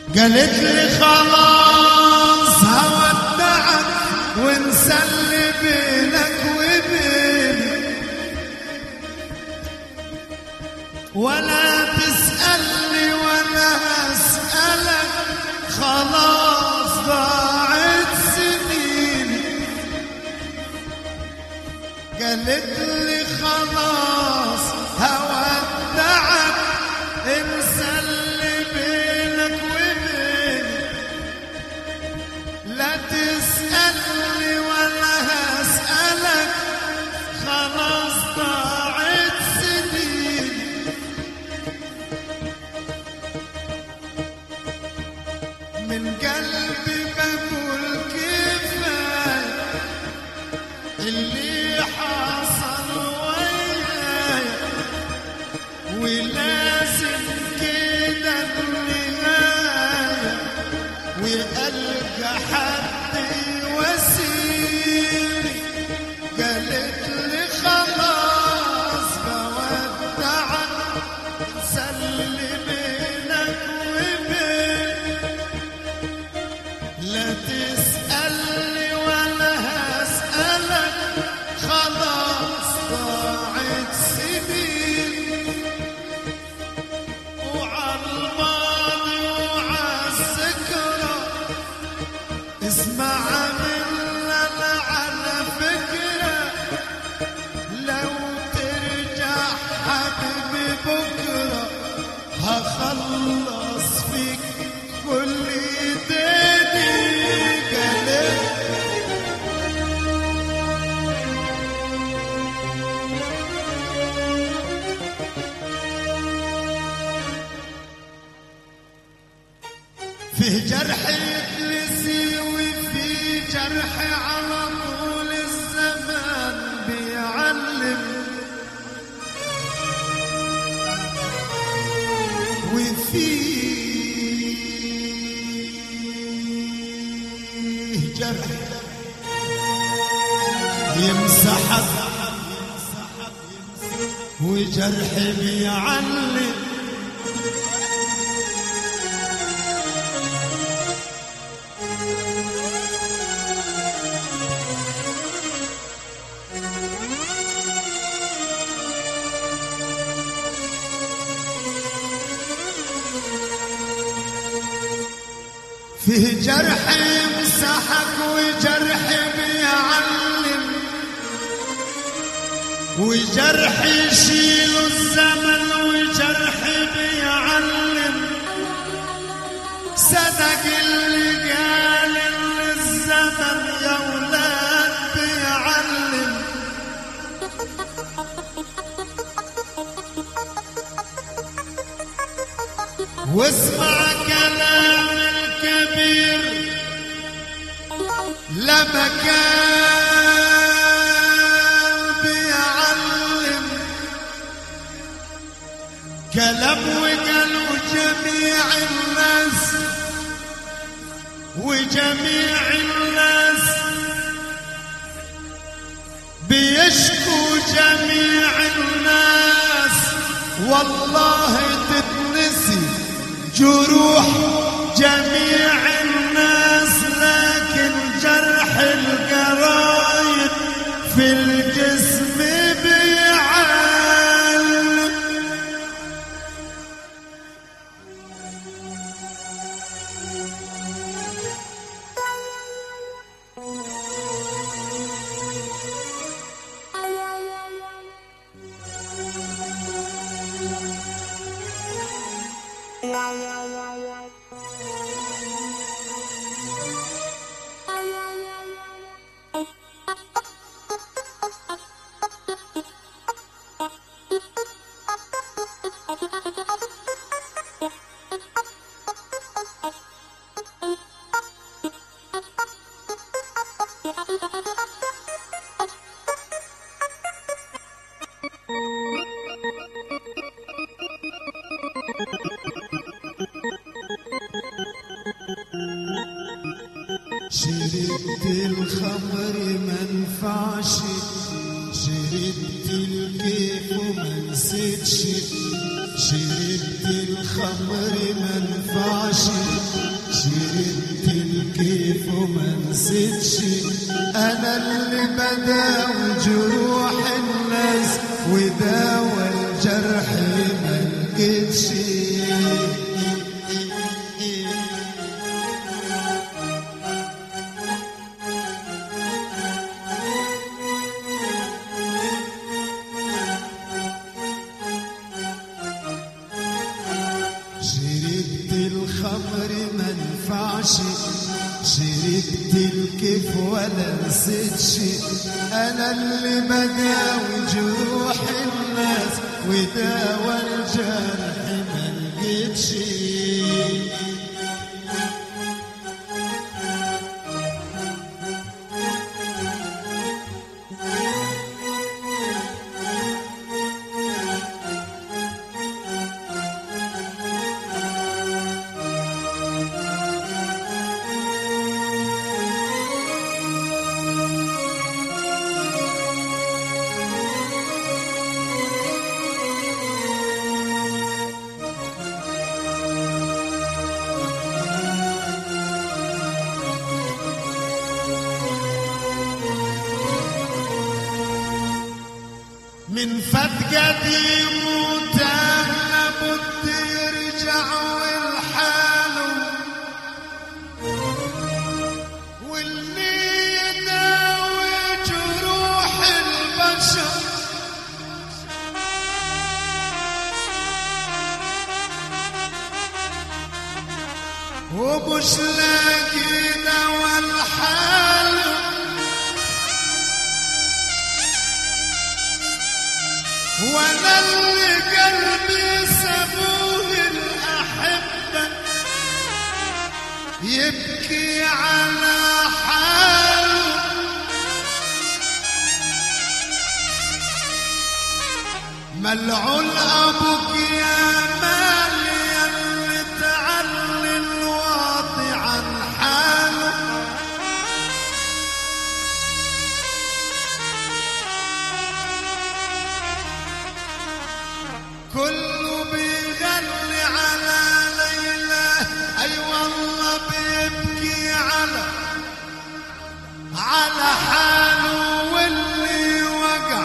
قالت لي خلاص هودعك ونسلي بينك وبيني ولا تسألني ولا أسألك خلاص ضاعت سنين قالت لي خلاص هودعك انسى اللي بينك وبيني لا تسألني ولا هسألك خلاص ضاعت سنين من قلبي بقول كفاية اللي حصل وياي ولازم كده النهاية وألقى حد يواسيني قالت لي خلاص بودعك سلي بينك وبيني لا تسألني ولا هسألك خلاص ضاعت سنين وعالماضي وعالذكرى اسمع مننا على فكرة لو ترجع حبيبي بكرة هخلص فيك كل ايديني قالت فيه جرح يتلسي وفي جرح على طول الزمان بيعلم وفيه جرح يمسحك وجرح بيعلم فيه جرح يمسحك وجرح بيعلم وجرح يشيل الزمن وجرح بيعلم صدق اللي قال إن الزمن يا ولاد بيعلم واسمع كلام الكبير لما كان بيعلم كلام وقالوا جميع الناس وجميع الناس بيشكوا جميع الناس والله تتنسي جروح جميع الناس لكن جرح القرايب في الجسم بيعلم شربت الخمر منفعش شربت الكيف وما نسيتش شربت الخمر منفعش نسيتش انا اللي بداوي جروح الناس وداوى الجرح ما لقيتش شربت الخمر ما نفعش شربت الكيف ولا نسيتش انا اللي بداوي جروح الناس وداوى الجرح ما لقيتش من فات قديم وتاه لابد يرجع والحاله واللي يداوي جروح البشر ومش لاقي دوا الحاله وانا اللي قلبي سابوه الاحبه يبكي على حاله ملعون ابوك يا مال يا اللي تعلي الواطي عن حاله كله بيغني على ليلى اي والله بيبكي على على حاله واللي وقع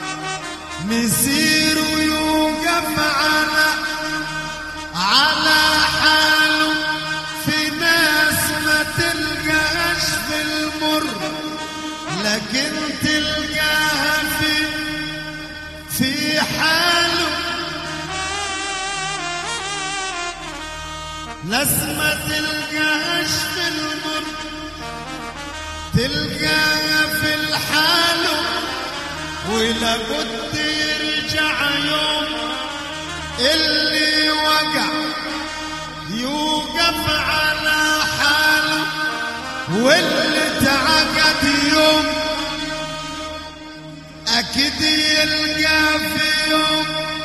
مسير ويوقف على على حاله في ناس ما تلقاش في المر لكن تلقاها في في حاله ناس ما تلقاهاش في المر تلقاها في الحال ولابد يرجع يوم اللي وقع يوقف على حاله واللي تعقد يوم أكيد يلقى في يوم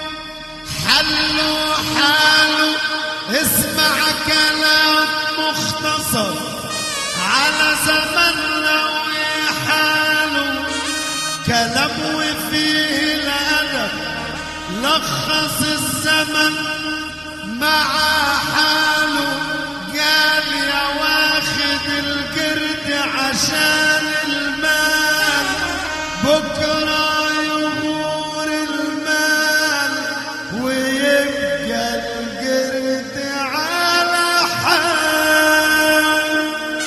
حله حاله اسمع كلام مختصر على زمننا وحاله كلام وفيه الأدب لخص الزمن مع حاله قال يا واخد القرد عشان المال بكرة يغور المال ويبقى القرد على حال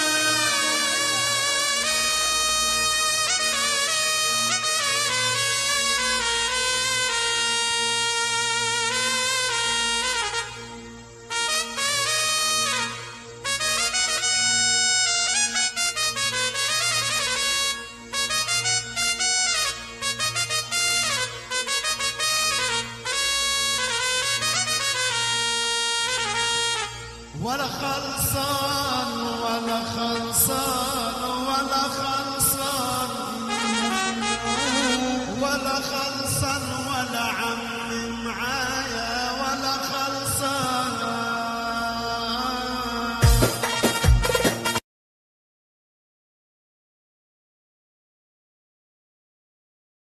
ولا خلصان ولا خلصان ولا خلصان ولا خلصان ولا عم